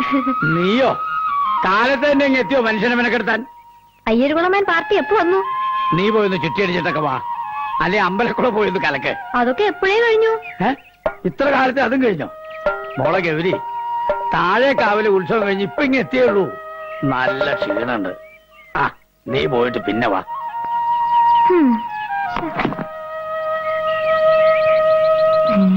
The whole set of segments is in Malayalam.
നീയോ കാലത്ത് തന്നെ ഇങ്ങ് എത്തിയോ മനുഷ്യനെ മെനക്കെടുത്താൻ അയ്യരുകുളമേൻ പാർട്ടി എപ്പോ വന്നു നീ പോയൊന്ന് ചുറ്റിയടിച്ചിട്ടൊക്കെ വാ അല്ലെ അമ്പലക്കുളം പോയൊന്ന് കലക്ക് അതൊക്കെ എപ്പോഴേ കഴിഞ്ഞു ഏ ഇത്ര കാലത്ത് അതും കഴിഞ്ഞോ മോളെ ഗൗരി താഴെ കാവിലെ ഉത്സവം കഴിഞ്ഞ് ഇപ്പൊ ഇങ്ങ് എത്തിയുള്ളൂ നല്ല ക്ഷീണുണ്ട് ആ നീ പോയിട്ട് പിന്നെ വാ ഹും. ഉം.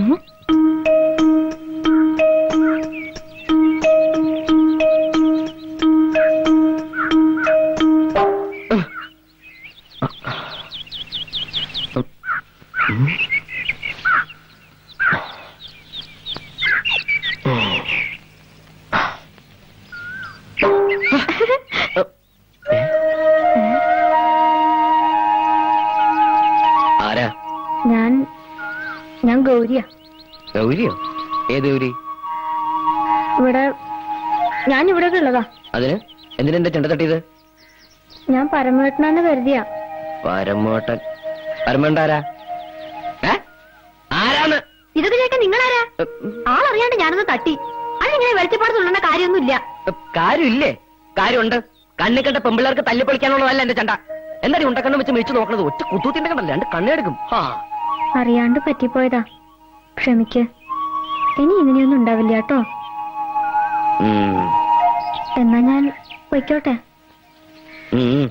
ആരാ ഞാൻ ഞാൻ ഗൗരിയ ഗൗരിയോ ഏത് ഗൗരി ഇവിടെ ഞാൻ ഇവിടെ ഉള്ളതാ അതിന് എന്തിനെന്താ ചെണ്ട തട്ടിയത് ഞാൻ പരമേട്ടനാന്ന് കരുതിയാ പരമോട്ടൻ പരമേണ്ടാരാ ഏ ആരാണ് ഇതൊക്കെ കേൾക്കാൻ നിങ്ങളാരാ ആളറിയാണ്ട് ഞാനൊന്ന് തട്ടി അതിനിങ്ങനെ വെളിച്ചപ്പാട് തുള്ളുന്ന കാര്യമൊന്നുമില്ല കാര്യമില്ലേ കാര്യമുണ്ട് കണ്ണി കണ്ട പെമ്പിള്ളേർക്ക് തല്ലിപ്പൊളിക്കാനുള്ളതല്ല എന്റെ ചണ്ട എന്താ ഉണ്ടക്കണ്ണം വെച്ച് മേടിച്ചു നോക്കണത് ഒറ്റ കുത്തൂത്തിന്റെ കണ്ടല്ല രണ്ട് കണ്ണെടുക്കും ഹാ അറിയാണ്ട് പറ്റിപ്പോയതാ ക്ഷമിക്ക് ഇനി ഇങ്ങനെയൊന്നും ഉണ്ടാവില്ല കേട്ടോ ഉം. എന്നാ ഞാൻ പൊയ്ക്കോട്ടെ ഉം.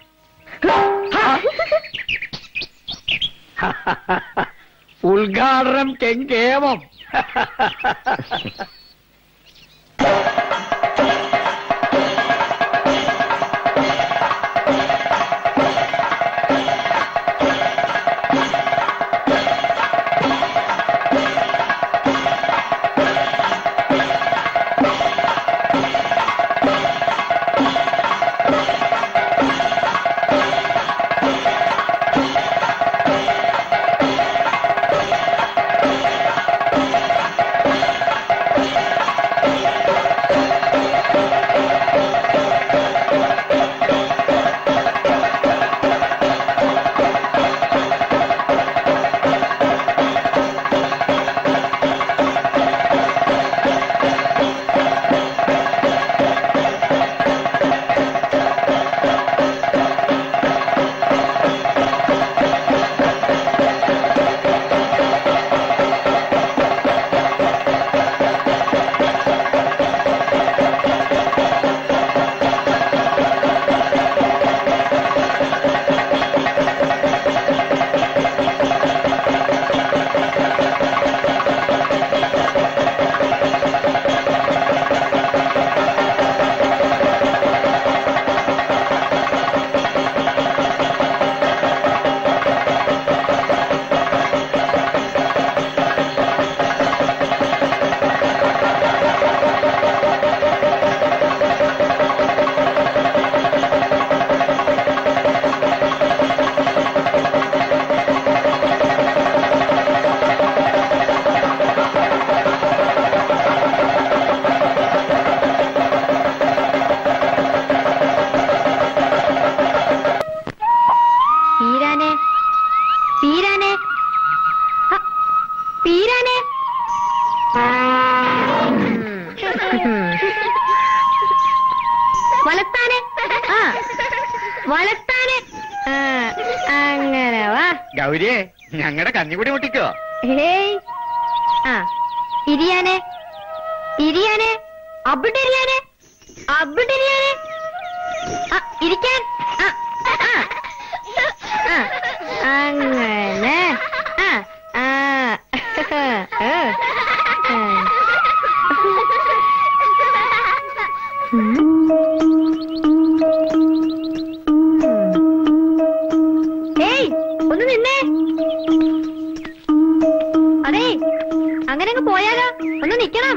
ഉദ്ഘാടനം കെങ്കേമം പീരാനെ പീരാനെ ഹ, പീരാനെ വലത്താനെ ആ വലത്താനെ ആ, അങ്ങനെ വാ ഗൗരിയെ ഞങ്ങളുടെ കഞ്ഞിക്കുടി മുട്ടിക്കോ ഹേയ് ആ ഇരിയാനെ ഇരിയാനെ അവിടെ ഇരിയാനെ അവിടെ ഇരിയാനെ ആ, ഇരിക്കാൻ ആ, ആ, ആ, അങ്ങനെ ആ ആ ആ, ആ. ഏയ് ഒന്ന് നിന്നേ അതെ അങ്ങനെ അങ്ങ് പോയാലോ ഒന്ന് നിക്കണം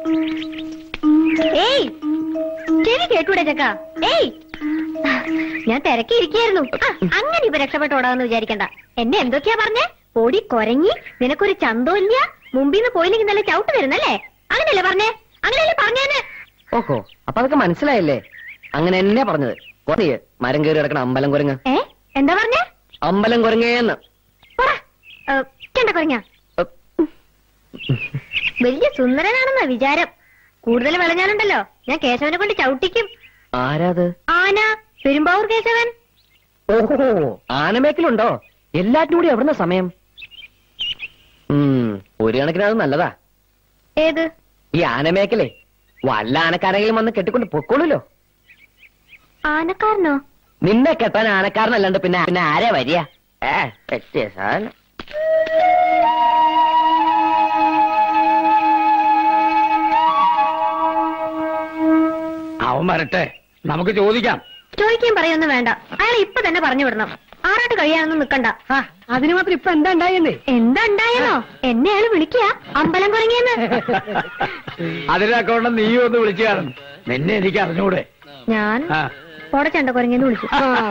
ഏയ് ചെവി കേട്ടൂടെ ചക്ക ഏയ് ഞാൻ തിരക്കിയിരിക്കായിരുന്നു ആ, അങ്ങനെ ഇപ്പൊ രക്ഷപ്പെട്ടോടാന്ന് വിചാരിക്കണ്ട എന്നെ എന്തൊക്കെയാ പറഞ്ഞേ പൊടി കൊരങ്ങി നിനക്കൊരു ചന്തമില്ല മുമ്പിന്ന് പോയില്ലെങ്കിൽ നല്ല ചവിട്ട് വരുന്നല്ലേ അങ്ങനെയല്ലേ പറഞ്ഞേ അങ്ങനെയല്ലേ പറഞ്ഞേന്ന് ഓഹോ അപ്പൊ അതൊക്കെ മനസ്സിലായല്ലേ അങ്ങനെ എന്നെ പറഞ്ഞത് കുറേ മരം കയറി കിടക്കണ അമ്പലം കുരങ്ങ് ഏ എന്താ പറഞ്ഞേ അമ്പലം കുരങ്ങേന്ന് പറ ചെണ്ട കൊരങ്ങ വലിയ സുന്ദരനാണെന്നാ വിചാരം കൂടുതൽ വിളഞ്ഞാലുണ്ടല്ലോ ഞാൻ കേശവനെ കൊണ്ട് ചവിട്ടിക്കും ആരാത് ആന പെരുമ്പാവൂർ കേശവൻ ഓഹോ ആനമേക്കലുണ്ടോ എല്ലാറ്റിനും കൂടി എവിടുന്ന സമയം ഉം, ഒരു കണക്കിന് അത് നല്ലതാ ഏത് ഈ ആനമേക്കലേ വല്ല ആനക്കാരെങ്കിലും വന്ന് കെട്ടിക്കൊണ്ട് പൊക്കോളൂല്ലോ ആനക്കാരനോ നിന്നെ കെട്ടാൻ ആനക്കാരനല്ലാണ്ട് പിന്നെ പിന്നെ ആരാ വരിക ഏ പറ്റിയ സാധനം അവൻ വരട്ടെ നമുക്ക് ചോദിക്കാം ചോദിക്കുകയും പറയൊന്നും വേണ്ട അയാൾ ഇപ്പൊ തന്നെ പറഞ്ഞു വിടണം ആറാട്ട് കഴിയാനൊന്നും നിക്കണ്ട അതിന് മാത്രം ഇപ്പൊ എന്താ ഉണ്ടായെന്നേ എന്താ ഉണ്ടായെന്നോ എന്നെ അയാൾ വിളിക്കുക അമ്പലം കുറങ്ങിയെന്ന് അതിനൊക്കെ നീ ഒന്ന് വിളിച്ചു കാണും നിന്നെ എനിക്ക് അറിഞ്ഞൂടെ ഞാൻ ആ. പോടച്ചണ്ട കുറങ്ങിയെന്ന് വിളിച്ചു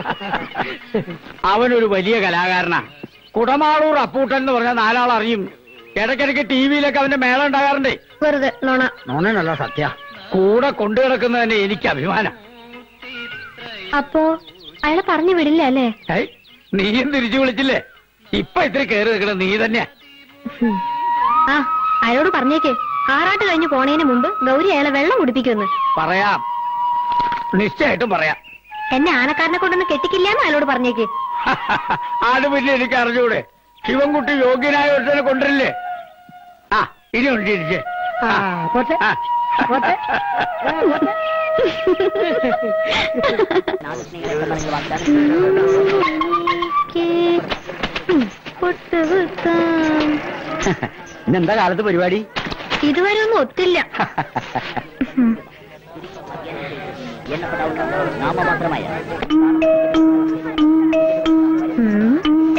അവനൊരു വലിയ കലാകാരനാ കുടമാളൂർ അപ്പൂട്ടൻ എന്ന് പറഞ്ഞ നാലാൾ അറിയും ഇടയ്ക്കിടയ്ക്ക് ടി വിയിലൊക്കെ അവന്റെ മേളം ഉണ്ടാകാറുണ്ടേ വെറുതെ നോണ നോണനല്ല സത്യ കൂടെ കൊണ്ടു കിടക്കുന്നതന്നെ എനിക്ക് അഭിമാനം അപ്പോ അയാളെ പറഞ്ഞു വിടില്ല അല്ലേ ഏയ്, നീയും തിരിച്ചു വിളിച്ചില്ലേ ഇപ്പൊ ഇത്തിരി കയറി നിൽക്കണ നീ തന്നെയാ ഹും. ആ അയാളോട് പറഞ്ഞേക്ക് ആറാട്ട് കഴിഞ്ഞ് പോണേന് മുമ്പ് ഗൗരി അയാളെ വെള്ളം കുടിപ്പിക്കുമെന്ന് പറയാം നിശ്ചയായിട്ടും പറയാം എന്നെ ആനക്കാരനെ കൊണ്ടൊന്ന് കെട്ടിക്കില്ലാന്ന് അയാളോട് പറഞ്ഞേക്ക് അത് പിന്നെ എനിക്ക് അറിഞ്ഞൂടെ ശിവൻകുട്ടി യോഗ്യനായ ഒരുത്തനെ കൊണ്ടുവരില്ലേ ആ ഇനി ഉണ്ടിരിക്കെ ആ, പോട്ടെ. പോട്ടെ. പൊട്ട് വെക്കാം. ഇന്നെന്താ കാലത്ത് പരിപാടി ഇതുവരെ ഒന്നും ഒത്തില്ല ഉം. ഉം.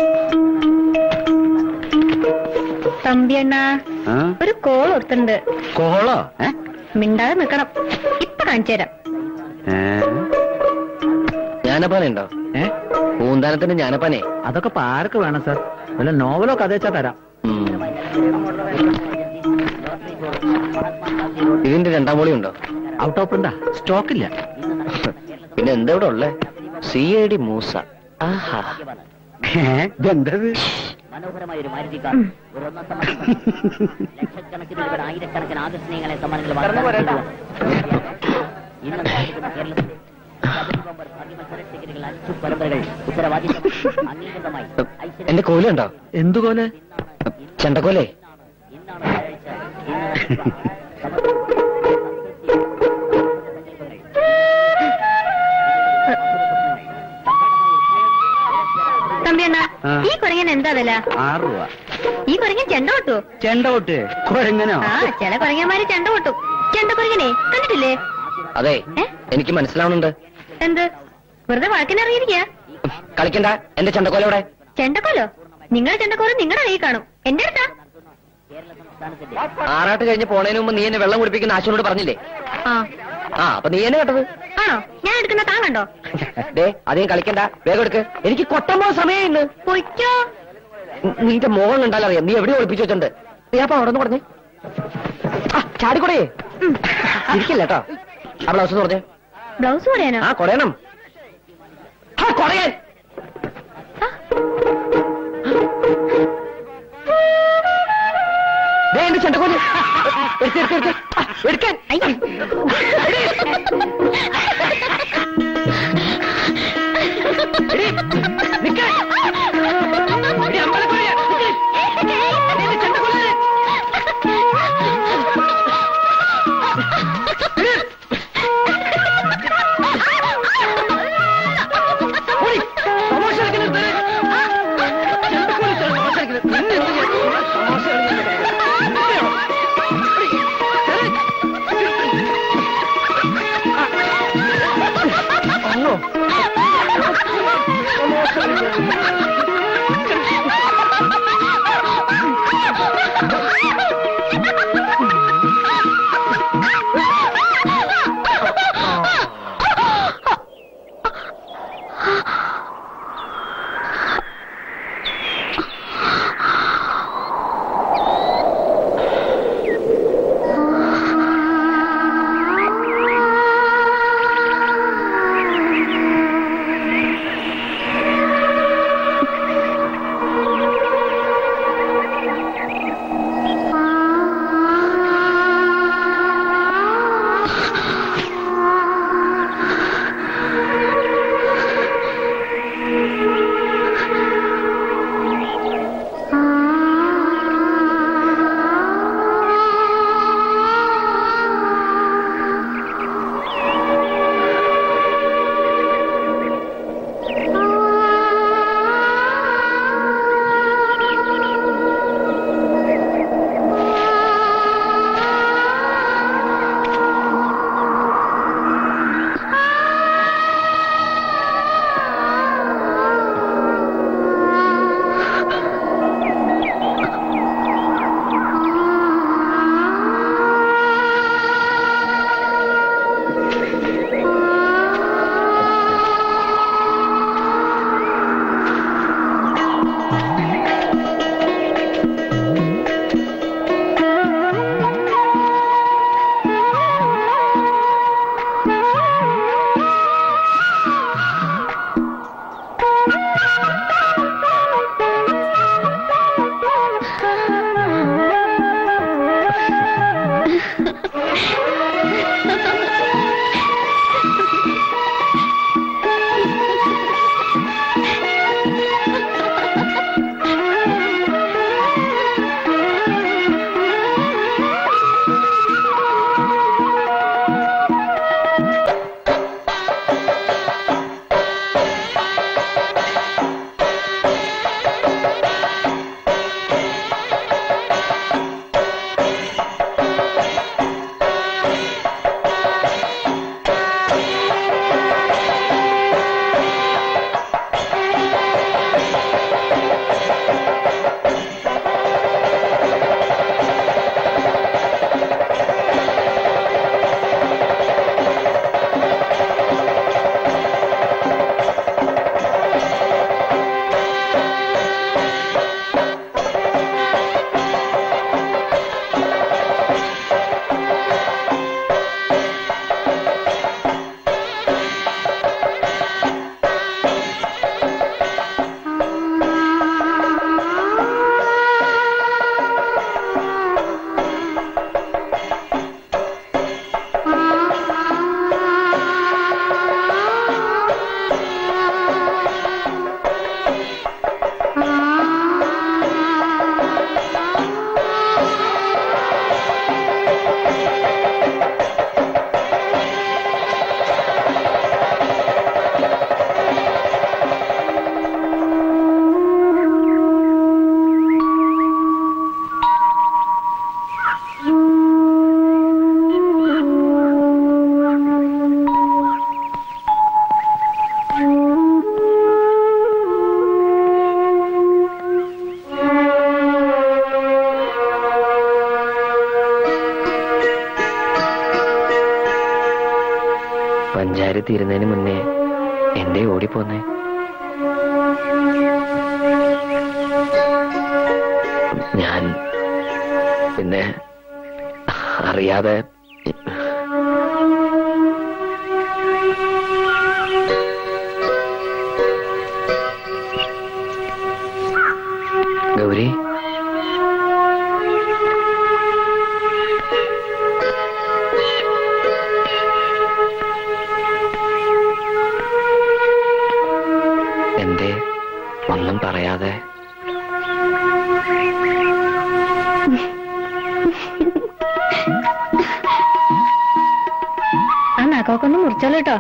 തമ്പിയണ്ണ ഒരു കോൾ ഒത്തുണ്ട് കോളോ മിണ്ടാതെ നിക്കണം ഇപ്പൊ കാണിച്ചു തരാം ഞാനപ്പാന ഉണ്ടോ പൂന്താനത്തിന്റെ ഞാനപ്പാനെ അതൊക്കെ പാർക്ക് വേണം സാർ വല്ല നോവലോ കഥ വെച്ചാ തരാം ഉം. ഇതിന്റെ രണ്ടാം മോളി ഉണ്ടോ ഔട്ട് ഓഫ് ഉണ്ടാ സ്റ്റോക്ക് ഇല്ല പിന്നെ എന്താ ഇവിടെ ഉള്ളേ സി ഐ ഡി മൂസ ആഹാ ഇതെന്തത് മനോഹരമായ ഒരു മാരുതി കാർ ഒരു ഒന്നാം സമ്മാനം ലക്ഷക്കണക്കിന് രൂപയുടെ ആയിരക്കണക്കിന് ആകർഷണീയങ്ങളെ സമ്മാനങ്ങൾ വാഗ്ദാനം ചെയ്തുകൊണ്ട് ഇന്ന് നടക്കുന്ന കേരളത്തിലെ ശബരി ബമ്പർ ഭാഗ്യമത്സര ടിക്കറ്റുകൾ അഞ്ചു പരമ്പരകൾ ഉത്തരവാദിത്തം അംഗീകൃതമായി എന്റെ കോലുണ്ടോ എന്തുപോലെ ചെണ്ടക്കോലേ ഇന്നാണ് വ്യാഴാഴ്ച ഇന്ന് തമ്പിയണ്ണ ആ. ഈ കുരങ്ങൻ എന്താ വില ആറ് രൂപ ഈ കുരങ്ങൻ ചെണ്ട കൊട്ടുവോ ചെണ്ട പൊട്ട് കുഴങ്ങനോ ആ ചില കുരങ്ങന്മാര് ചെണ്ട കൊട്ടും ചെണ്ട കുരങ്ങനെ കണ്ടിട്ടില്ലേ അതെ ഏ? എനിക്ക് മനസ്സിലാവുന്നുണ്ട് എന്ത് വെറുതെ വഴക്കിനിറങ്ങിയിരിക്കുക കളിക്കണ്ട എന്റെ ചെണ്ടക്കോല ഇവിടെ ചെണ്ടക്കോലോ നിങ്ങളുടെ ചെണ്ടക്കോലം നിങ്ങളുടെ കയ്യിൽ കാണും എന്റെ അടുത്താ ആറാട്ട് കഴിഞ്ഞ് പോണതിന് മുമ്പ് നീ എന്നെ വെള്ളം കുടിപ്പിക്കുന്ന ആശുനോട് പറഞ്ഞില്ലേ ആ ആ അപ്പൊ നീ എന്നെ കേട്ടത് ആണോ ഞാൻ എടുക്കുന്ന താൻ കണ്ടോ ദേ അധികം കളിക്കണ്ട വേഗം എടുക്ക് എനിക്ക് കൊട്ടമ്പോ സമയം ഇന്ന് പൊയ്ക്കോ നി- നിന്റെ മുഖം കണ്ടാലറിയാം നീ എവിടെ ഒളിപ്പിച്ചു വെച്ചിട്ടുണ്ട് നീ അപ്പൊ അവിടെ നിന്ന് പറഞ്ഞേ ആ ചാടിക്കൂടെ ഇരിക്കില്ല കേട്ടോ ആ ബ്ലൗസ് എന്ന് പറഞ്ഞേ ബ്ലൗസ് പറയാനോ ആ കൊടയണം ആ കൊടയൻ ദേ എന്റെ ചെണ്ടക്കോല് എടുത്ത് എടുത്ത് എടുത്ത് ആ, എടുക്കാൻ അയ്യ. എടി, നിക്ക്. എടി, അമ്പലക്കൊലയാ, നിക്ക്. എടി, എന്റെ ചെണ്ടക്കോല്. എടി. ഓടി, തമാശ കളിക്കുന്നത് നിർത്ത്. ചെണ്ടക്കോല് ഇത്ര തമാശ കളിക്കുന്നത്. നിന്നെ എന്ത് ചെയ്യാൻ? തമാശ കളിക്കുന്നത്. നിർത്തിയോ? എടി, എടി. പഞ്ചായത്ത് തീരുന്നതിന് മുന്നേ എന്തേ ഓടിപ്പോന്നേ ഞാൻ പിന്നെ അറിയാതെ ഗൗരി എന്തേ ഒന്നും പറയാതെ ആ നഖമൊക്കെ ഒന്ന് മുറിച്ചോളൂ കേട്ടോ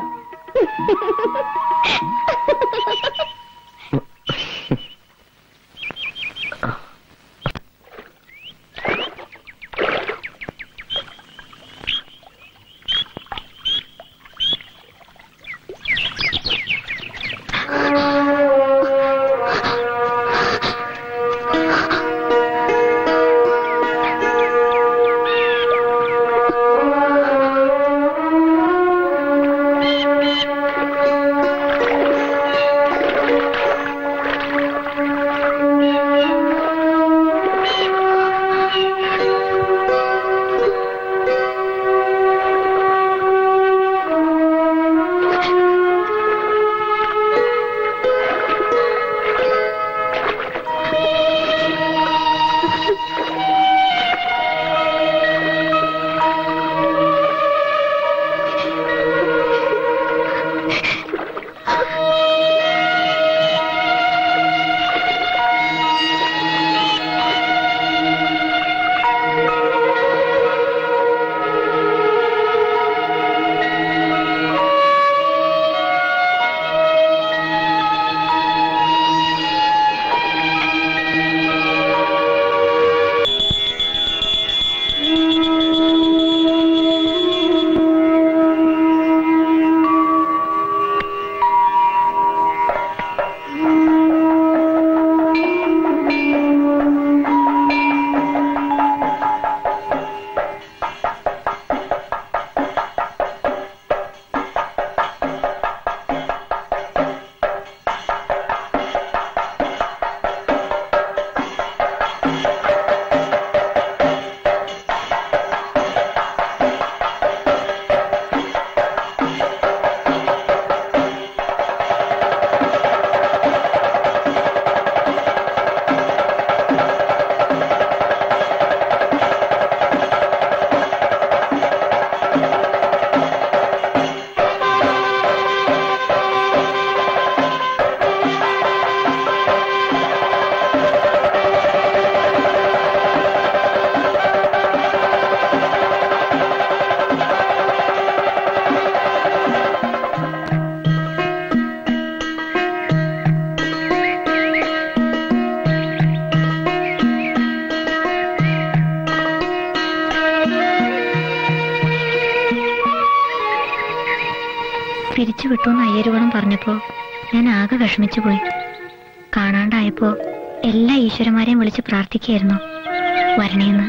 പിരിച്ചു വിട്ടുന്ന് അയ്യരുവണം പറഞ്ഞപ്പോ ഞാൻ ആകെ വിഷമിച്ചു പോയി കാണാണ്ടായപ്പോ എല്ലാ ഈശ്വരന്മാരെയും വിളിച്ച് പ്രാർത്ഥിക്കായിരുന്നു വരണേന്ന്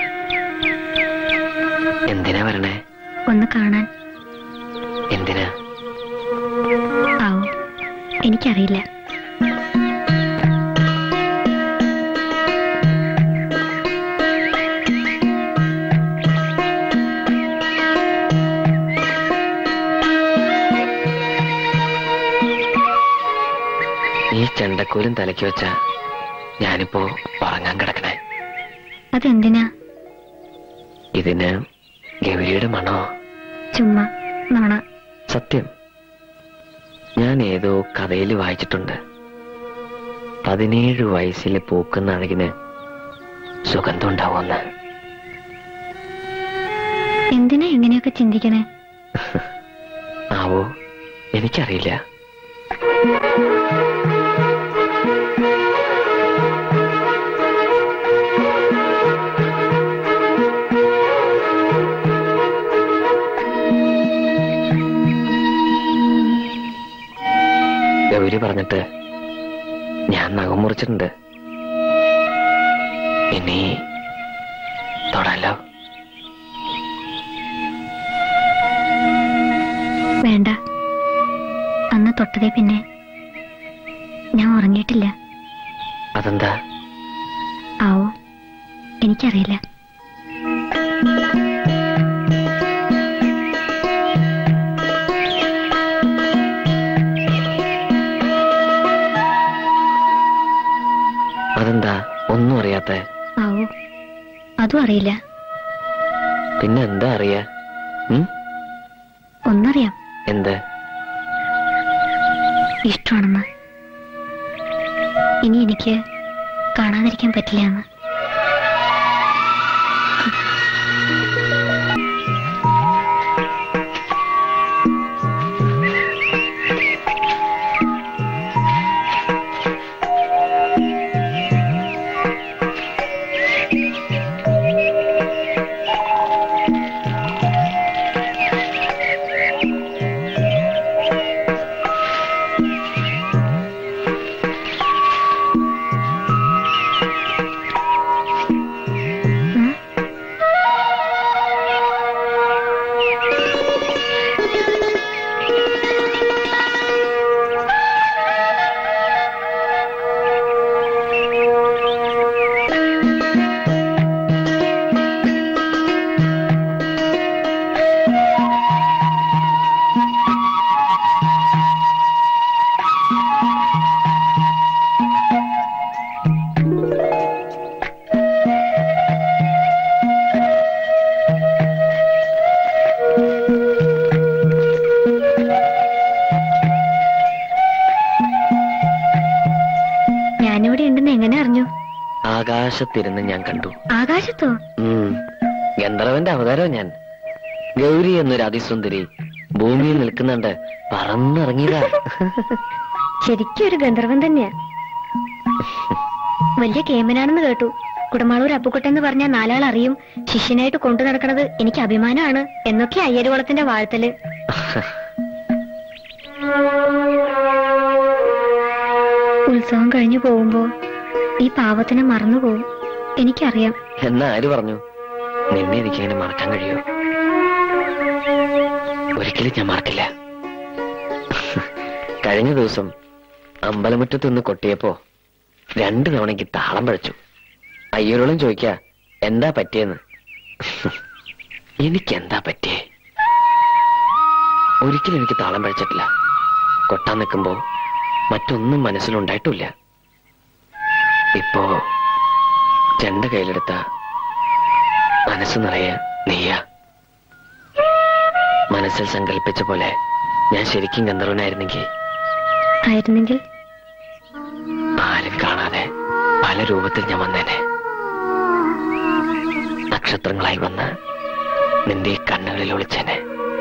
എന്തിനാ വരണേ ഒന്ന് കാണാൻ എന്തിനാ ആവോ എനിക്കറിയില്ല ഈ ചെണ്ടക്കൂലും തലയ്ക്ക് വെച്ച ഞാനിപ്പോ ഉറങ്ങാൻ കിടക്കണേ അതെന്തിനാ ഇതിന് ഗൗരിയുടെ മണോ ചുമ്മാ നോണ സത്യം ഞാൻ ഏതോ കഥയിൽ വായിച്ചിട്ടുണ്ട് പതിനേഴ് വയസ്സിൽ പൂക്കുന്ന അഴകിന് സുഗന്ധം ഉണ്ടാവുമെന്ന് എന്തിനാ ഇങ്ങനെയൊക്കെ ചിന്തിക്കണേ ആവോ എനിക്കറിയില്ല ഗൗരി പറഞ്ഞിട്ട് ഞാൻ നഖം മുറിച്ചിട്ടുണ്ട് ഇനി തൊടാലോ വേണ്ട തൊട്ടതേ പിന്നെ ഞാൻ ഉറങ്ങിയിട്ടില്ല അതെന്താ ആവോ എനിക്കറിയില്ല അതെന്താ ഒന്നും അറിയാത്ത ആവോ അതും അറിയില്ല പിന്നെ എന്താ അറിയാ ഉം? ഒന്നറിയാം എന്ത് ഇഷ്ടമാണെന്ന് ഇനി എനിക്ക് കാണാതിരിക്കാൻ പറ്റില്ല എന്ന് ഉം? ഞാനിവിടെ ഉണ്ടെന്ന് എങ്ങനെ അറിഞ്ഞു ആകാശത്തിരുന്ന് ഞാൻ കണ്ടു ആകാശത്തോ ഉം. ഗന്ധർവന്റെ അവതാരം ഞാൻ ഗൗരി എന്നൊരു അതിസുന്ദരി ഭൂമിയിൽ നിൽക്കുന്നുണ്ട് പറന്നിറങ്ങിയതാ ശരിക്കും ഒരു ഗന്ധർവൻ തന്നെയാ വലിയ കേമനാണെന്ന് കേട്ടു കുടമാളൂർ അപ്പുക്കുട്ടൻ എന്ന് പറഞ്ഞാൽ നാലാൾ അറിയും ശിഷ്യനായിട്ട് കൊണ്ടു നടക്കണത് എനിക്ക് അഭിമാനമാണ് എന്നൊക്കെ അയ്യരുകുളത്തിന്റെ വാഴ്ത്തല് ഉത്സവം കഴിഞ്ഞു പോകുമ്പോ ഈ പാവത്തിനെ മറന്നു പോകും എനിക്കറിയാം എന്നാ ആര് പറഞ്ഞു നിന്നെ എനിക്ക് അങ്ങനെ മറക്കാൻ കഴിയോ ഒരിക്കലും ഞാൻ മറക്കില്ല കഴിഞ്ഞ ദിവസം അമ്പലമുറ്റത്ത് നിന്ന് കൊട്ടിയപ്പോ രണ്ടു തവണ എനിക്ക് താളം പഴച്ചു അയ്യരോളം ചോദിക്ക എന്താ പറ്റിയെന്ന് എനിക്ക് എന്താ പറ്റിയേ ഒരിക്കലും എനിക്ക് താളം പഴിച്ചിട്ടില്ല കൊട്ടാൻ നിൽക്കുമ്പോ മറ്റൊന്നും മനസ്സിലുണ്ടായിട്ടില്ല ഇപ്പോ ചെണ്ട കയ്യിലെടുത്ത മനസ്സ് നിറയെ നെയ്യ മനസ്സിൽ സങ്കല്പിച്ച പോലെ ഞാൻ ശരിക്കും ഗന്ധർവനായിരുന്നെങ്കിൽ ആയിരുന്നെങ്കിൽ ആരും കാണാതെ പല രൂപത്തിൽ ഞാൻ വന്നേനെ നക്ഷത്രങ്ങളായി വന്ന് നിന്റെ ഈ കണ്ണുകളിൽ ഒളിച്ചേനെ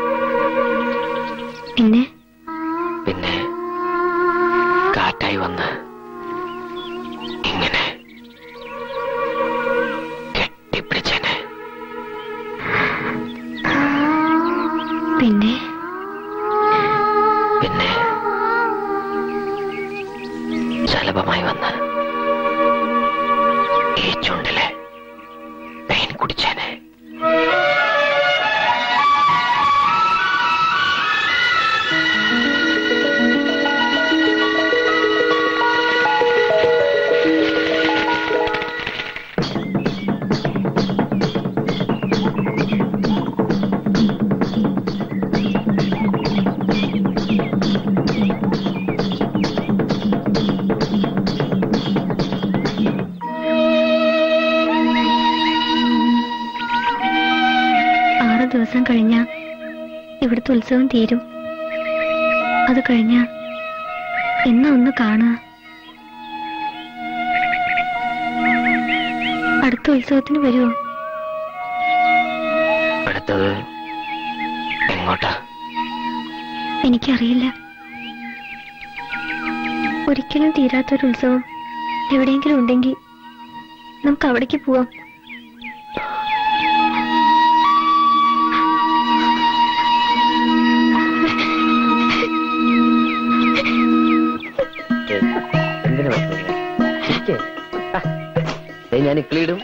പിന്നെ പിന്നെ കാറ്റായി വന്ന് ഇങ്ങനെ കെട്ടിപ്പിടിച്ചേനെ പിന്നെ പിന്നെ ശലഭമായി വന്ന് ഈ ചുണ്ടിലെ തേൻ കുടിച്ചേനെ ആറ് ദിവസം കഴിഞ്ഞ ഇവിടുത്തെ ഉത്സവം തീരും അത് കഴിഞ്ഞ എന്നാ ഒന്ന് കാണുക അടുത്ത ഉത്സവത്തിന് വരുമോ അടുത്തത് എങ്ങോട്ടാ എനിക്കറിയില്ല ഒരിക്കലും തീരാത്തൊരു ഉത്സവം എവിടെയെങ്കിലും ഉണ്ടെങ്കിൽ നമുക്ക് അവിടേക്ക് പോവാം എന്തിനു ഞാൻ ഇക്ലിയിടും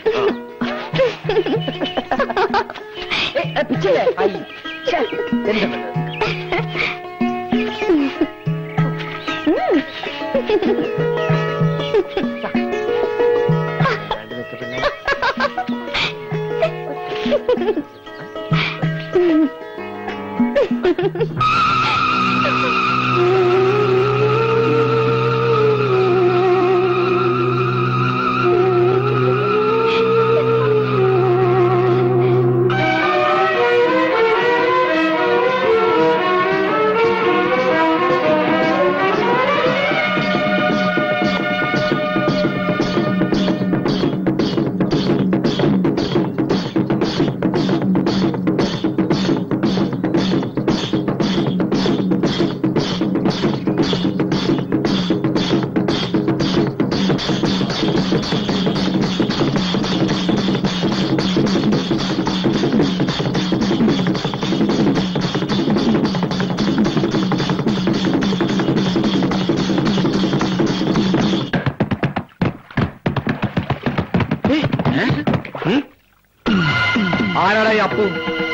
ആരാടാ ഈ അപ്പു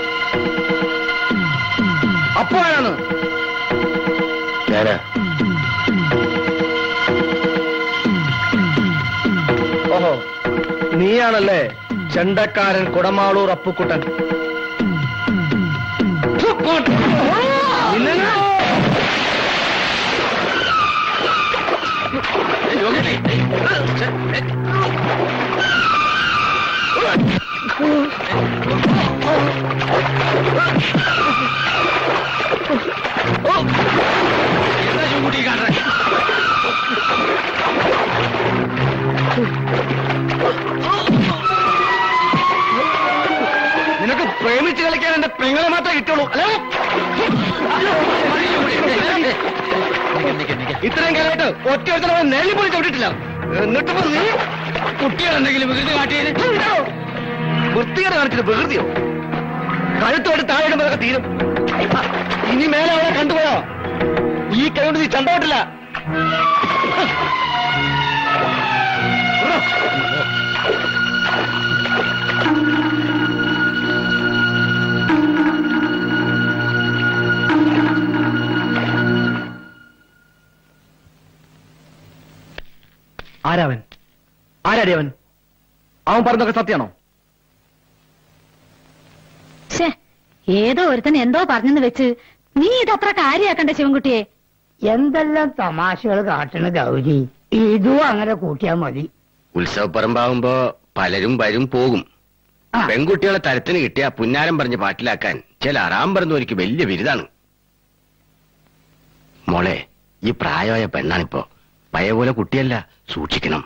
അപ്പു ആരാണ് ഞാനാ ഓഹോ നീയാണല്ലേ ചെണ്ടക്കാരൻ കുടമാളൂർ അപ്പുക്കുട്ടൻ നിന്നെ ഞാൻ- നിനക്ക് പ്രേമിച്ച് കളിക്കാൻ എന്റെ പെങ്ങളെ മാത്രമേ കിട്ടുള്ളൂ അല്ലേ ഇത്രയും കാലമായിട്ട് ഒറ്റ ഒരുത്തരം നേരി പോയി ചവിട്ടിട്ടില്ല എന്നിട്ടിപ്പോ നീ കുട്ടികളെന്തെങ്കിലും വികൃതി കാട്ടിയത് വൃത്തികേട് കാണിച്ചിട്ട് വികൃതിയോ കഴുത്തോട്ട് താഴെ ഇടുമ്പോഴൊക്കെ തീരും ഇനി മേലെ അവളെ കണ്ടുപോയോ ഈ കൈകൊണ്ട് നീ ചണ്ടോട്ടില്ല ആരാവൻ ആരാടി അവൻ അവൻ പറഞ്ഞതൊക്കെ സത്യാണോ ഛേ ഏതോ ഒരുത്തൻ എന്തോ പറഞ്ഞെന്ന് വെച്ച് നീ ഇതത്ര കാര്യാക്കണ്ട ശിവൻകുട്ടിയെ എന്തെല്ലാം തമാശകൾ കാട്ടണ ഗൗരി ഇതും അങ്ങനെ കൂട്ടിയാ മതി ഉത്സവപ്പറമ്പാവുമ്പോ പലരും വരും പോകും ആ. പെൺകുട്ടികളെ തരത്തിന് കിട്ടിയ പുന്നാരം പറഞ്ഞ് പാട്ടിലാക്കാൻ ചില അറാം പറഞ്ഞവർക്ക് വലിയ ബിരുദാണ് മോളെ ഈ പ്രായമായ പെണ്ണാണിപ്പോ പഴയ പോലെ കുട്ടിയല്ല സൂക്ഷിക്കണം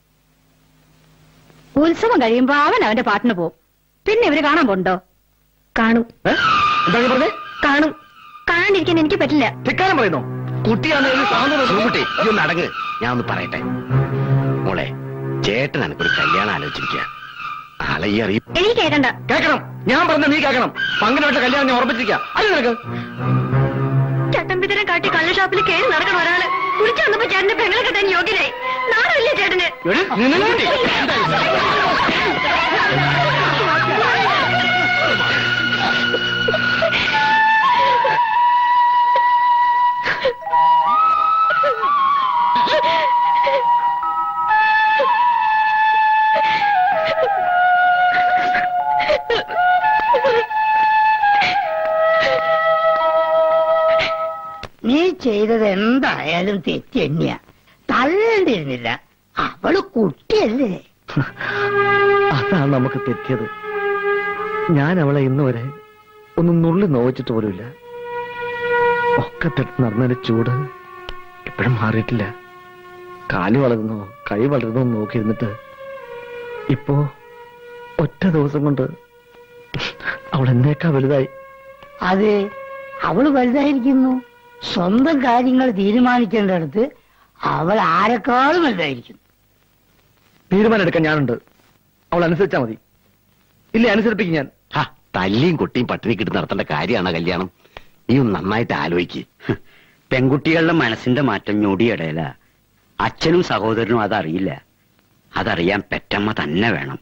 ഉത്സവം കഴിയുമ്പോ അവൻ അവന്റെ പാട്ടിന് പോവും പിന്നെ ഇവര് കാണാൻ പോണ്ടോ കാണും ഏ? എന്താ നീ പറഞ്ഞേ കാണും കാണാണ്ടിരിക്കാൻ എനിക്ക് പറ്റില്ല ധിക്കാരം പറയുന്നോ കുട്ടിയാണെന്ന് സാധനം സുഖുട്ടി ഇത് നടങ്ങ് ഞാൻ ഒന്ന് പറയട്ടെ മോളെ ചേട്ടൻ എനിക്കൊരു കല്യാണം ആലോചിച്ചിരിക്കുക ആളെ ഈ അറിയും എനിക്ക് കേൾക്കണ്ട കേൾക്കണം ഞാൻ പറഞ്ഞ നീ കേൾക്കണം പങ്കിനായിട്ട് കല്യാണം ഞാൻ ഉറപ്പിച്ചിരിക്കാം അത് നിനക്ക് ചട്ടമ്പിത്തരം കാട്ടി കള്ള് ഷാപ്പിൽ കയറി നടക്കണ ഒരാള് കുറിച്ച് വന്നപ്പോ ചേട്ടന്റെ പെങ്ങളെ കെട്ടാൻ യോഗ്യനായി നാണമില്ലേ ചേട്ടന് എടി, നിന്നെ- നീ ചെയ്തത് എന്തായാലും തെറ്റ് തന്നെയാ തള്ളേണ്ടിയിരുന്നില്ല അവള് കുട്ടിയല്ലേ അതാണ് നമുക്ക് തെറ്റിയത് ഞാൻ അവളെ ഇന്ന് വരെ ഒന്ന് നുള്ളി നോവിച്ചിട്ട് പോലുമില്ല ഒക്കെ തെറ്റ് നടന്നതിന്റെ ചൂട് ഇപ്പോഴും മാറിയിട്ടില്ല കാല് വളരുന്നോ കൈ വളരുന്നോ എന്ന് നോക്കിയിരുന്നിട്ട് ഇപ്പോ ഒറ്റ ദിവസം കൊണ്ട് അവൾ എന്നേക്കാ വലുതായി അതെ അവള് വലുതായിരിക്കുന്നു സ്വന്തം കാര്യങ്ങൾ തീരുമാനിക്കേണ്ടടുത്ത് അവൾ ആരെക്കാളും വലുതായിരിക്കുന്നു തീരുമാനം എടുക്കാൻ ഞാനുണ്ട് അവൾ അനുസരിച്ചാ മതി ഇല്ലേ അനുസരിപ്പിക്കും ഞാൻ ഹാ, തല്ലിയും കൊട്ടിയും പട്ടിണി കിട്ടി നടത്തേണ്ട കാര്യമാണ് കല്യാണം നീ ഒന്ന് നന്നായിട്ട് ആലോചിക്ക് പെൺകുട്ടികളുടെ മനസ്സിന്റെ മാറ്റം ഞൊടിയിടയില അച്ഛനും സഹോദരനും അതറിയില്ല അതറിയാൻ പെറ്റമ്മ തന്നെ വേണം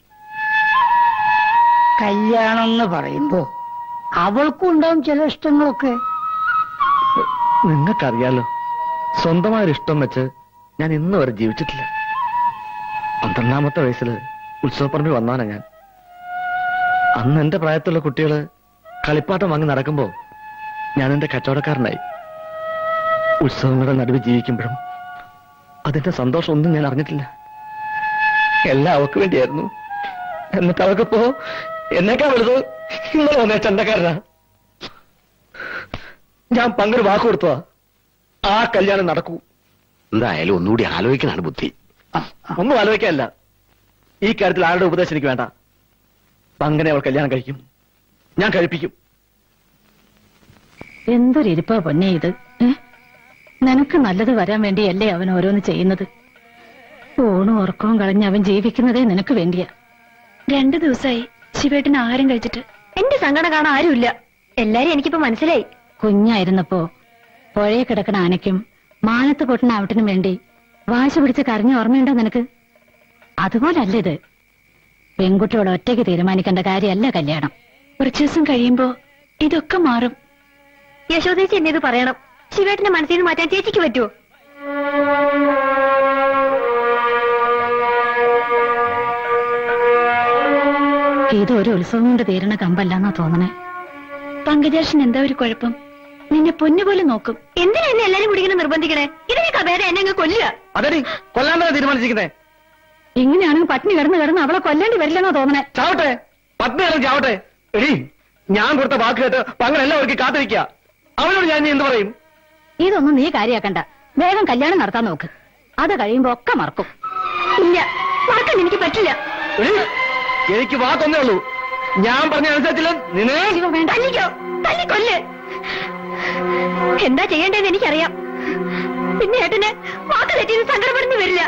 കല്യാണം എന്ന് പറയുമ്പോ അവൾക്കും ഉണ്ടാവും ചില ഇഷ്ടങ്ങളൊക്കെ നിങ്ങൾക്കറിയാലോ സ്വന്തമായൊരു ഇഷ്ടം വെച്ച് ഞാൻ ഇന്ന് വരെ ജീവിച്ചിട്ടില്ല പന്ത്രണ്ടാമത്തെ വയസ്സിൽ ഉത്സവപ്പറമ്പിൽ വന്നാണ് ഞാൻ അന്ന് എന്റെ പ്രായത്തിലുള്ള കുട്ടികള് കളിപ്പാട്ടം വാങ്ങി നടക്കുമ്പോ ഞാൻ എന്റെ കച്ചവടക്കാരനായി ഉത്സവങ്ങളുടെ നടുവ് ജീവിക്കുമ്പോഴും അതിന്റെ സന്തോഷം ഒന്നും ഞാൻ അറിഞ്ഞിട്ടില്ല എല്ലാം അവക്ക് വേണ്ടിയായിരുന്നു എന്നിട്ട് അവക്കിപ്പോ എന്നേക്കാ വലുത് ഇന്നലെ വന്നേ ചന്തക്കാരനാ ഞാൻ പങ്കൊരു വാക്ക് കൊടുത്തതാ ആ കല്യാണം നടക്കൂ എന്തായാലും ഒന്നുകൂടി ആലോചിക്കണാണ് ബുദ്ധി ഒന്നും ആലോചിക്കാനല്ല ഈ കാര്യത്തിൽ ആരുടെ ഉപദേശം എനിക്ക് വേണ്ട പങ്കനെ അവൾ കല്യാണം കഴിക്കും ഞാൻ കഴിപ്പിക്കും എന്തൊരു ഇരിപ്പാ പൊന്നെ ഇത് ഏ? നിനക്ക് നല്ലത് വരാൻ വേണ്ടിയല്ലേ അവൻ ഓരോന്ന് ചെയ്യുന്നത് ഊണും ഉറക്കവും കളഞ്ഞ് അവൻ ജീവിക്കുന്നതേ നിനക്ക് വേണ്ടിയാ രണ്ടു ദിവസമായി ശിവേട്ടന് ആഹാരം കഴിച്ചിട്ട് എന്റെ സങ്കടം കാണാൻ ആരുമില്ല എല്ലാരും എനിക്കിപ്പോ മനസ്സിലായി കുഞ്ഞായിരുന്നപ്പോ പുഴയെ കിടക്കണ ആനയ്ക്കും മാനത്ത് പൊട്ടണ ആവട്ടിനും വേണ്ടി വാശി പിടിച്ച് കരഞ്ഞ ഓർമ്മയുണ്ടോ നിനക്ക് അതുപോലല്ല ഇത് പെൺകുട്ടിയോട് ഒറ്റയ്ക്ക് തീരുമാനിക്കേണ്ട കാര്യമല്ല കല്യാണം കുറച്ചു ദിവസം കഴിയുമ്പോ ഇതൊക്കെ മാറും യശോദേച്ചി എന്നെ ഇത് പറയണം ശിവേട്ടന്റെ മനസ്സിൽ നിന്ന് മാറ്റാൻ ചേച്ചിക്ക് പറ്റുമോ ഇത് ഒരു ഉത്സവം കൊണ്ട് തീരണ കമ്പല്ലെന്നാ തോന്നണേ പങ്കജാഷൻ എന്താ ഒരു കുഴപ്പം നിന്നെ പൊന്നുപോലെ നോക്കും എന്തിനാ എന്നെ എല്ലാരും കുടിക്കണ നിർബന്ധിക്കണേ ഇതിനേക്കാ ഭേദം എന്നെ അങ്ങ് കൊല്ലുക അതെടി കൊല്ലാൻ തന്നെ തീരുമാനിച്ചിരിക്കുന്നേ ഇങ്ങനെയാണെങ്കിൽ പട്ടിണി കിടന്ന് കിടന്ന് അവളെ കൊല്ലേണ്ടി വരില്ലെന്നാ തോന്നണേ ചാവട്ടെ പത്നിയാലും ചാവട്ടെ എടി ഞാൻ കൊടുത്ത വാക്ക് കേട്ട് പങ്കൻ എല്ലാവർക്കും കാത്തിരിക്കുക അവനോട് ഞാൻ ഇനി എന്ത് പറയും ഇതൊന്നും നീ കാര്യാക്കണ്ട വേഗം കല്യാണം നടത്താൻ നോക്ക് അത് കഴിയുമ്പോ ഒക്കെ മറക്കും ഇല്ല മറക്കാൻ എനിക്ക് പറ്റില്ല എടി, എനിക്ക് വാ തന്നേ ഉള്ളൂ ഞാൻ പറഞ്ഞ അനുസരിച്ചില്ല നിന്നെ തല്ലിക്കോ തല്ലിക്കൊല്ല് എന്താ ചെയ്യേണ്ടതെന്ന് എനിക്കറിയാം പിന്നെ ഏട്ടന് വാക്ക് തെറ്റിയത് സങ്കടപ്പെടുന്നു വരില്ല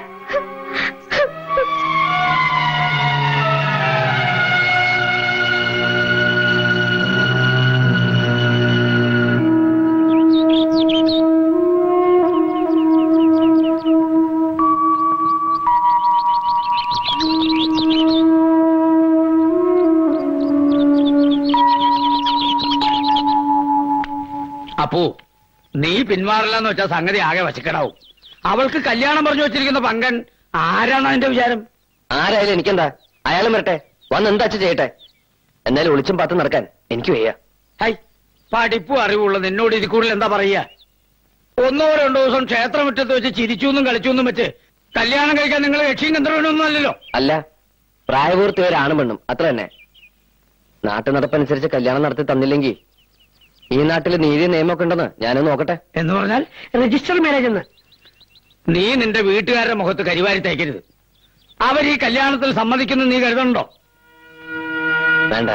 അപ്പോ നീ പിന്മാറില്ലെന്ന് വെച്ചാൽ സംഗതി ആകെ വശക്കടാവും അവൾക്ക് കല്യാണം പറഞ്ഞു വെച്ചിരിക്കുന്ന പങ്കൻ ആരാണ് അതിന്റെ വിചാരം ആരായാലും എനിക്കെന്താ അയാളും വരട്ടെ വന്ന് എന്താ അച്ഛൻ ചെയ്യട്ടെ എന്നാലും ഒളിച്ചും പാത്തും നടക്കാൻ എനിക്ക് വയ്യ ഹൈ പഠിപ്പും അറിവുള്ള നിന്നോട് ഇത് കൂടുതൽ എന്താ പറയുക ഒന്നോ രണ്ടോ ദിവസം ക്ഷേത്രമുറ്റത്ത് വെച്ച് ചിരിച്ചൂന്നും കളിച്ചൂന്നും വെച്ച് കല്യാണം കഴിക്കാൻ നിങ്ങൾ രക്ഷയും ഗന്ധർവനൊന്നും അല്ലല്ലോ അല്ല പ്രായപൂർത്തി ഒരാണും പെണ്ണും അത്ര തന്നെ നാട്ടു നടപ്പനുസരിച്ച് കല്യാണം നടത്തി തന്നില്ലെങ്കിൽ ഈ നാട്ടിൽ നീതി നിയമമൊക്കെ ഉണ്ടെന്ന് ഞാനൊന്ന് നോക്കട്ടെ എന്ന് പറഞ്ഞാൽ രജിസ്റ്റർ മാരേജ് എന്ന് നീ നിന്റെ വീട്ടുകാരുടെ മുഖത്ത് കരിവാരി തേക്കരുത് അവർ ഈ കല്യാണത്തിൽ സമ്മതിക്കുന്നു നീ കരുതണ്ടോ വേണ്ട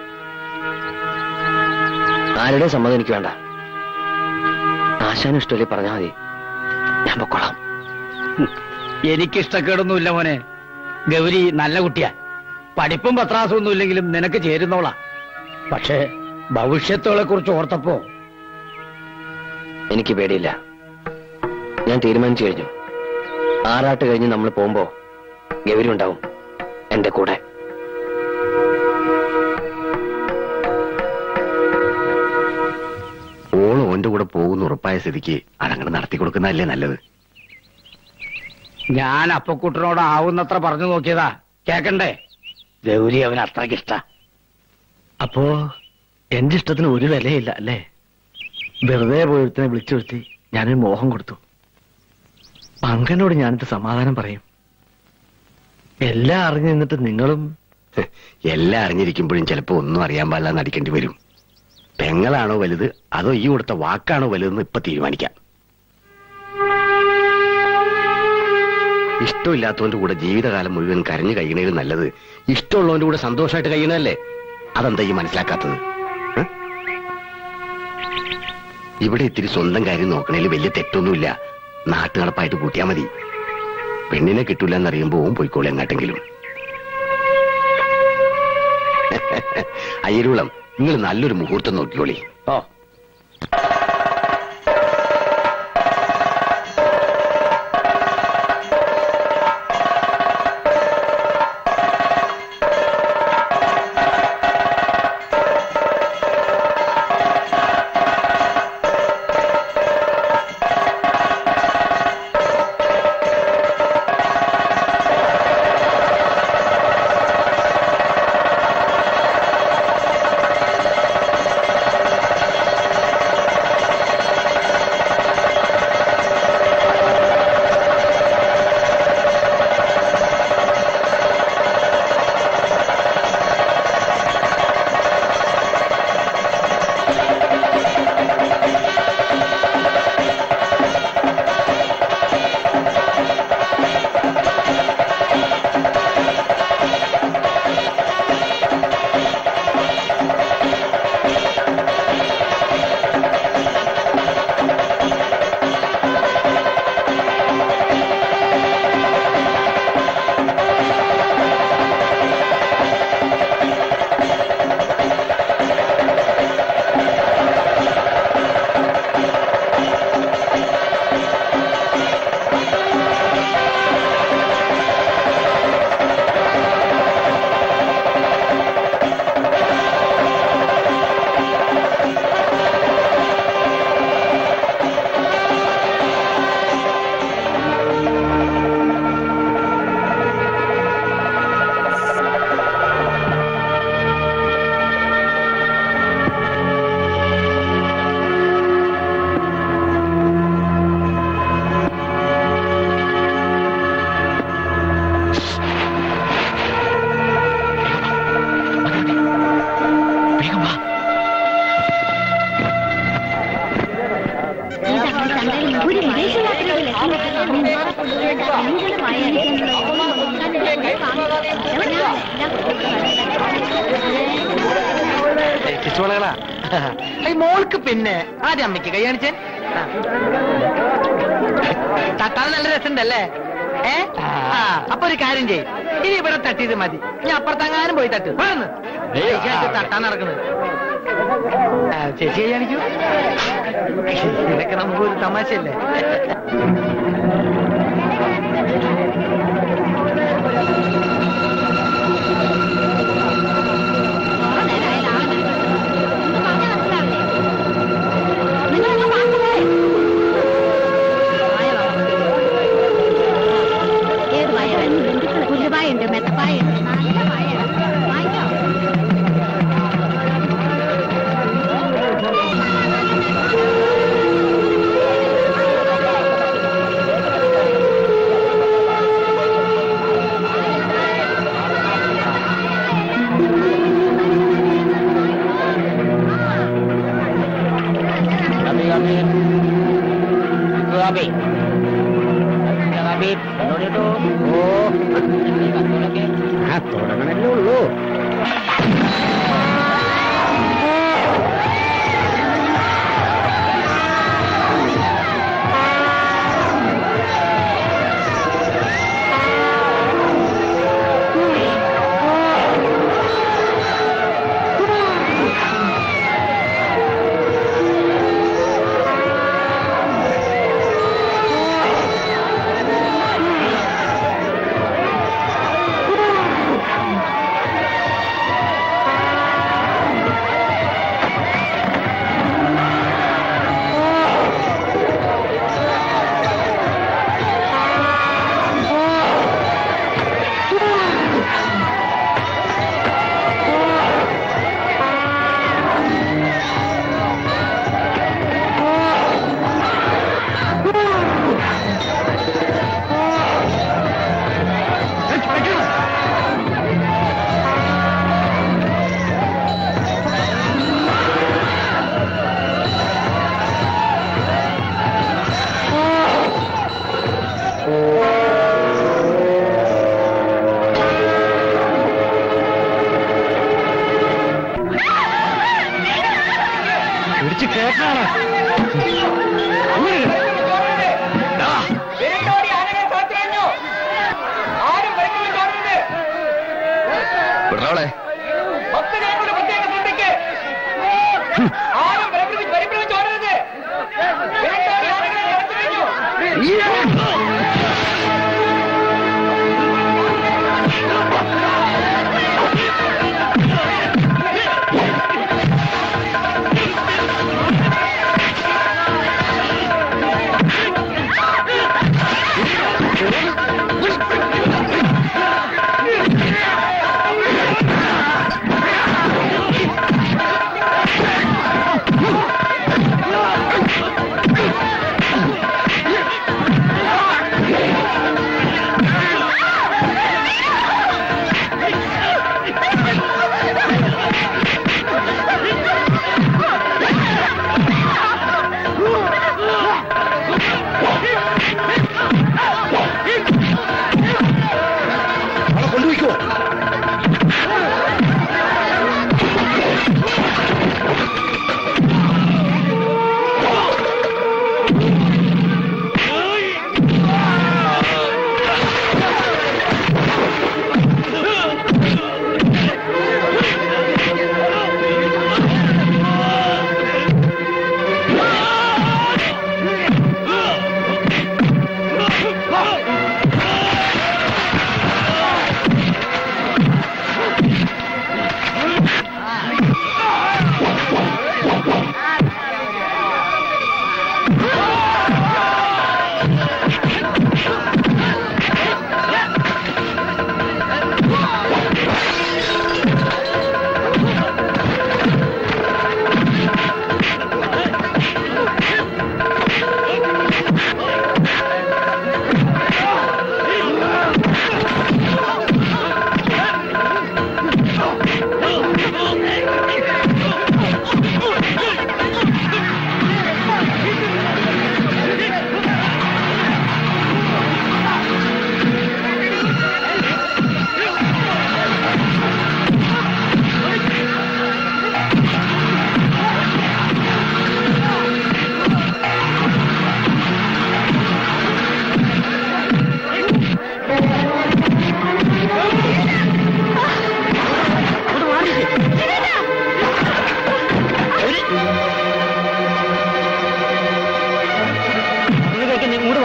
ആരുടെ സമ്മതം എനിക്ക് വേണ്ട ആശാനും ഇഷ്ടമല്ലേ പറഞ്ഞാൽ മതി ഞാൻ പൊക്കോളാം എനിക്കിഷ്ടക്കേടൊന്നുമില്ല മോനെ ഗൗരി നല്ല കുട്ടിയാ പഠിപ്പും പത്രാസും ഒന്നും ഇല്ലെങ്കിലും നിനക്ക് ചേരുന്നോളാ പക്ഷേ ഭവിഷ്യത്തുകളെ കുറിച്ച് ഓർത്തപ്പോ എനിക്ക് പേടിയില്ല ഞാൻ തീരുമാനിച്ചു കഴിഞ്ഞു ആറാട്ട് കഴിഞ്ഞ് നമ്മൾ പോകുമ്പോ ഗൗരി ഉണ്ടാവും എന്റെ കൂടെ ഓളും ഓന്റെ കൂടെ പോകുന്ന ഉറപ്പായ സ്ഥിതിക്ക് അതങ്ങോട്ട് നടത്തി കൊടുക്കുന്നതല്ലേ നല്ലത് ഞാൻ അപ്പക്കുട്ടനോട് ആവുന്നത്ര പറഞ്ഞു നോക്കിയതാ കേക്കണ്ടേ ഗൗരി അവൻ അത്രയ്ക്ക് ഇഷ്ട അപ്പോ എന്റെ ഇഷ്ടത്തിന് ഒരു വിലയില്ല അല്ലേ വെറുതെ പോയൊരുത്തിനെ വിളിച്ചു വരുത്തി ഞാനൊരു മോഹം കൊടുത്തു പങ്കനോട് ഞാനിത് സമാധാനം പറയും എല്ലാം അറിഞ്ഞു നിന്നിട്ട് നിങ്ങളും ഹ്, എല്ലാം അറിഞ്ഞിരിക്കുമ്പോഴും ചിലപ്പോ ഒന്നും അറിയാൻ പാടില്ല നടിക്കേണ്ടി വരും പെങ്ങളാണോ വലുത് അതോ ഈ കൊടുത്ത വാക്കാണോ വലുതെന്ന് ഇപ്പൊ തീരുമാനിക്കാം ഇഷ്ടമില്ലാത്തവന്റെ കൂടെ ജീവിതകാലം മുഴുവൻ കരഞ്ഞു കഴിയണേലും നല്ലത് ഇഷ്ടമുള്ളവന്റെ കൂടെ സന്തോഷമായിട്ട് കഴിയണല്ലേ അതെന്താ ഈ മനസ്സിലാക്കാത്തത് ഹ്? ഇവിടെ ഇത്തിരി സ്വന്തം കാര്യം നോക്കണേൽ വലിയ തെറ്റൊന്നുമില്ല നാട്ടുനടപ്പായിട്ട് കൂട്ടിയാ മതി പെണ്ണിനെ കിട്ടൂല എന്നറിയുമ്പോ ഓൻ പോയിക്കോളെ എങ്ങാട്ടെങ്കിലും അയ്യരുളം നിങ്ങൾ നല്ലൊരു മുഹൂർത്തം നോക്കിക്കോളി ഓ ചുവളകളാ ഈ മോൾക്ക് പിന്നെ ആദ്യം അമ്മയ്ക്ക് കൈ കാണിച്ചേ തട്ടാൻ നല്ല രസമുണ്ടല്ലേ ഏ ആ അപ്പൊ ഒരു കാര്യം ചെയ്യും ഇനി ഇവിടെ തട്ടിയത് മതി ഞാൻ അപ്പുറത്തെങ്ങാനും പോയി തട്ട് വേണമെന്ന് തട്ടാൻ നടക്കുന്നത് ആ, ചേച്ചി കൈ കാണിക്കൂ ഇതൊക്കെ നമുക്കൊരു തമാശയല്ലേ ഏത് പായ പുല്ലുപായുണ്ട് മെത്തപ്പായുണ്ട് നല്ല പായാണ് വാങ്ങിക്കോ Gabi, gabi. Itu gabi. Ya gabi, എന്നോട് കേട്ടോ. ഓ, നീ കത്തോളൊക്കെ. ആ തുടങ്ങണല്ലേ ഉള്ളൂ പിടിച്ച് കേട്ടാണ് വിടറോളെ ആ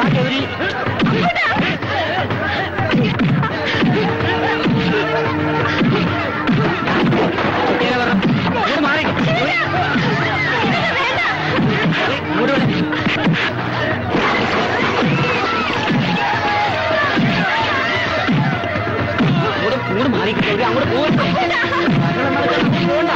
ഗൗരി കുട്ടിയെ പറഞ്ഞു ഇങ്ങോട്ട് മാറി ഇങ്ങോട്ട് വിളി. അങ്ങോട്ട് അങ്ങോട്ട് മാറി ഗൗരി അങ്ങോട്ട് പോകണ്ട പോകണ്ട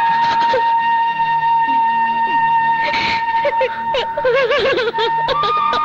Ha ha ha ha!